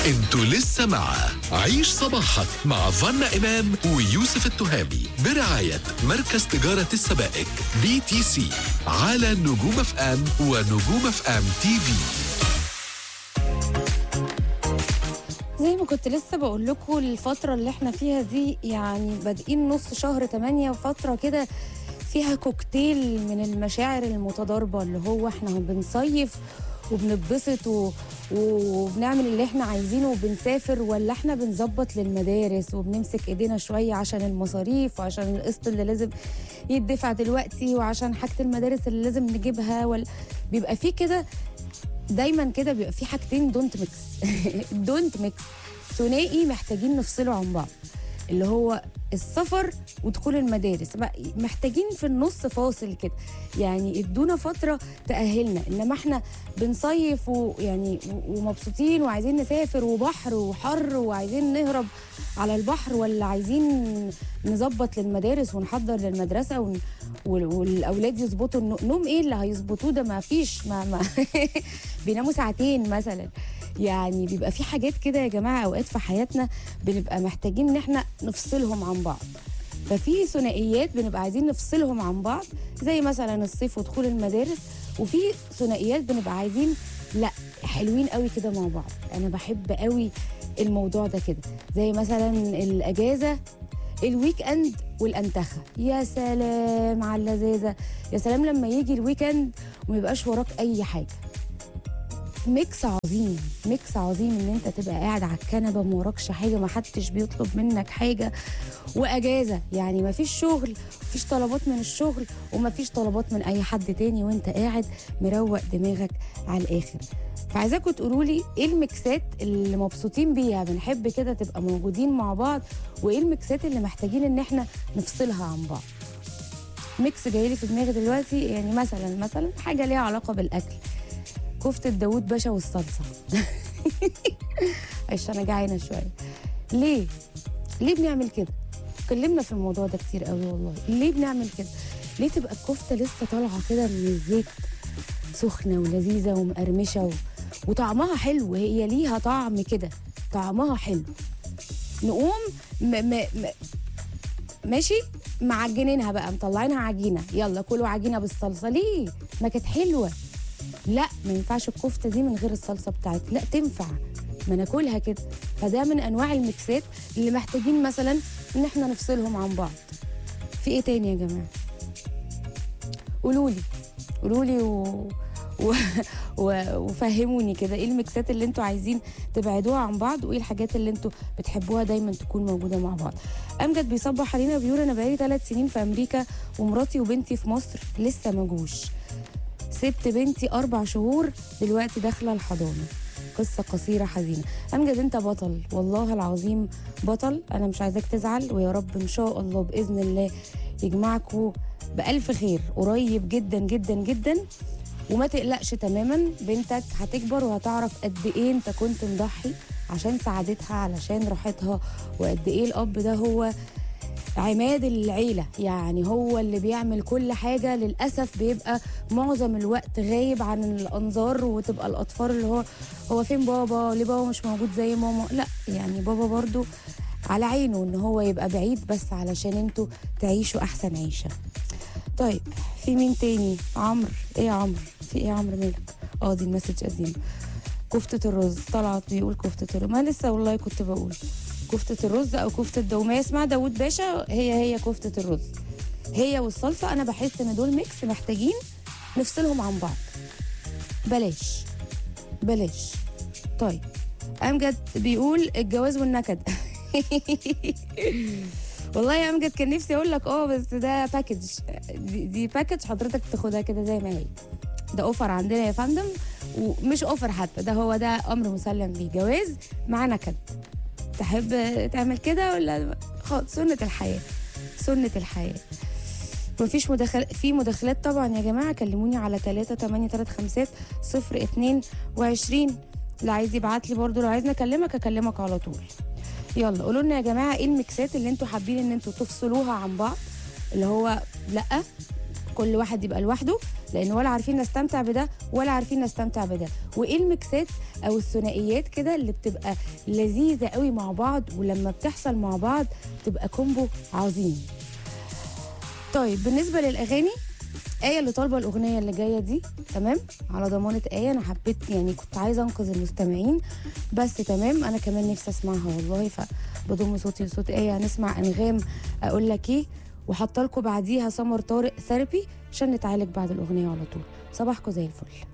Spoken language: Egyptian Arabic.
انتوا لسه مع عيش صباحك مع فنا إمام ويوسف التهامي برعاية مركز تجارة السبائك بي تي سي على نجوم اف ام ونجوم اف ام تي في زي ما كنت لسه بقول لكم الفترة اللي احنا فيها دي يعني بادئين نص شهر 8 وفترة كده فيها كوكتيل من المشاعر المتضاربة اللي هو احنا بنصيف وبنتبسط و... وبنعمل اللي احنا عايزينه وبنسافر ولا احنا بنظبط للمدارس وبنمسك ايدينا شوية عشان المصاريف وعشان القسط اللي لازم يدفع دلوقتي وعشان حاجة المدارس اللي لازم نجيبها ولا بيبقى في كده دايما كده بيبقى في حاجتين دونت ميكس دونت ميكس ثنائي محتاجين نفصله عن بعض اللي هو السفر ودخول المدارس بقى محتاجين في النص فاصل كده يعني ادونا فتره تاهلنا انما احنا بنصيف ويعني ومبسوطين وعايزين نسافر وبحر وحر وعايزين نهرب على البحر ولا عايزين نظبط للمدارس ونحضر للمدرسه ون... وال- والاولاد يظبطوا النو- نوم ايه اللي هيظبطوه ده ما فيش ما, ما بيناموا ساعتين مثلا يعني بيبقى في حاجات كده يا جماعه اوقات في حياتنا بنبقى محتاجين ان احنا نفصلهم عن بعض ففي ثنائيات بنبقى عايزين نفصلهم عن بعض زي مثلا الصيف ودخول المدارس وفي ثنائيات بنبقى عايزين لا حلوين قوي كده مع بعض انا بحب قوي الموضوع ده كده زي مثلا الاجازه الويك اند والانتخه يا سلام على اللذاذه يا سلام لما يجي الويك اند وما يبقاش وراك اي حاجه ميكس عظيم ميكس عظيم ان انت تبقى قاعد على الكنبه ما وراكش حاجه ما حدش بيطلب منك حاجه واجازه يعني ما فيش شغل مفيش طلبات من الشغل وما فيش طلبات من اي حد تاني وانت قاعد مروق دماغك على الاخر فعايزاكم تقولوا لي ايه الميكسات اللي مبسوطين بيها بنحب كده تبقى موجودين مع بعض وايه الميكسات اللي محتاجين ان احنا نفصلها عن بعض ميكس جاي لي في دماغي دلوقتي يعني مثلا مثلا حاجه ليها علاقه بالاكل كفته داوود باشا والصلصه عشان انا جعانه شويه ليه ليه بنعمل كده اتكلمنا في الموضوع ده كتير قوي والله ليه بنعمل كده ليه تبقى الكفته لسه طالعه كده من الزيت سخنه ولذيذه ومقرمشه و... وطعمها حلو هي ليها طعم كده طعمها حلو نقوم م... م... م... ماشي معجنينها بقى مطلعينها عجينه يلا كلوا عجينه بالصلصه ليه ما كانت حلوه لا ما ينفعش الكفته دي من غير الصلصه بتاعتها لا تنفع ما ناكلها كده فده من انواع الميكسات اللي محتاجين مثلا ان احنا نفصلهم عن بعض في ايه تاني يا جماعه قولوا لي قولوا لي و... و... و... وفهموني كده ايه الميكسات اللي انتوا عايزين تبعدوها عن بعض وايه الحاجات اللي انتوا بتحبوها دايما تكون موجوده مع بعض امجد بيصبح علينا بيقول انا بقالي ثلاث سنين في امريكا ومراتي وبنتي في مصر لسه ما جوش سبت بنتي أربع شهور دلوقتي داخلة الحضانة قصة قصيرة حزينة أمجد أنت بطل والله العظيم بطل أنا مش عايزاك تزعل ويا رب إن شاء الله بإذن الله يجمعكوا بألف خير قريب جدا جدا جدا وما تقلقش تماما بنتك هتكبر وهتعرف قد ايه انت كنت مضحي عشان سعادتها علشان راحتها وقد ايه الاب ده هو عماد العيلة يعني هو اللي بيعمل كل حاجة للأسف بيبقى معظم الوقت غايب عن الأنظار وتبقى الأطفال اللي هو هو فين بابا ليه بابا مش موجود زي ماما لا يعني بابا برضو على عينه ان هو يبقى بعيد بس علشان انتوا تعيشوا احسن عيشه طيب في مين تاني عمرو ايه يا عمرو في ايه يا عمرو مالك اه دي المسج قديم كفتة الرز طلعت بيقول كفتة الرز ما لسه والله كنت بقول كفتة الرز او كفتة دومية اسمها داوود باشا هي هي كفتة الرز هي والصلصة انا بحس ان دول ميكس محتاجين نفصلهم عن بعض بلاش بلاش طيب امجد بيقول الجواز والنكد والله يا امجد كان نفسي اقول لك اه بس ده باكج دي, دي باكج حضرتك تاخدها كده زي ما هي ده اوفر عندنا يا فندم ومش اوفر حتى ده هو ده امر مسلم بيه جواز مع نكد تحب تعمل كده ولا خلاص سنة الحياة سنة الحياة مفيش مداخل في مداخلات طبعا يا جماعة كلموني على 3 8 3 5 0 2 و20 اللي عايز يبعت لي برضه لو عايزني اكلمك اكلمك على طول يلا قولوا لنا يا جماعة ايه الميكسات اللي انتوا حابين ان انتوا تفصلوها عن بعض اللي هو لا كل واحد يبقى لوحده لان ولا عارفين نستمتع بده ولا عارفين نستمتع بده وايه الميكسات او الثنائيات كده اللي بتبقى لذيذه قوي مع بعض ولما بتحصل مع بعض تبقى كومبو عظيم طيب بالنسبه للاغاني آية اللي طالبة الأغنية اللي جاية دي تمام على ضمانة آية أنا حبيت يعني كنت عايزة أنقذ المستمعين بس تمام أنا كمان نفسي أسمعها والله فبضم صوتي لصوت آية هنسمع أنغام أقول لك إيه وحاطة لكم بعديها سمر طارق ثيرابي عشان نتعالج بعد الأغنية على طول صباحكم زي الفل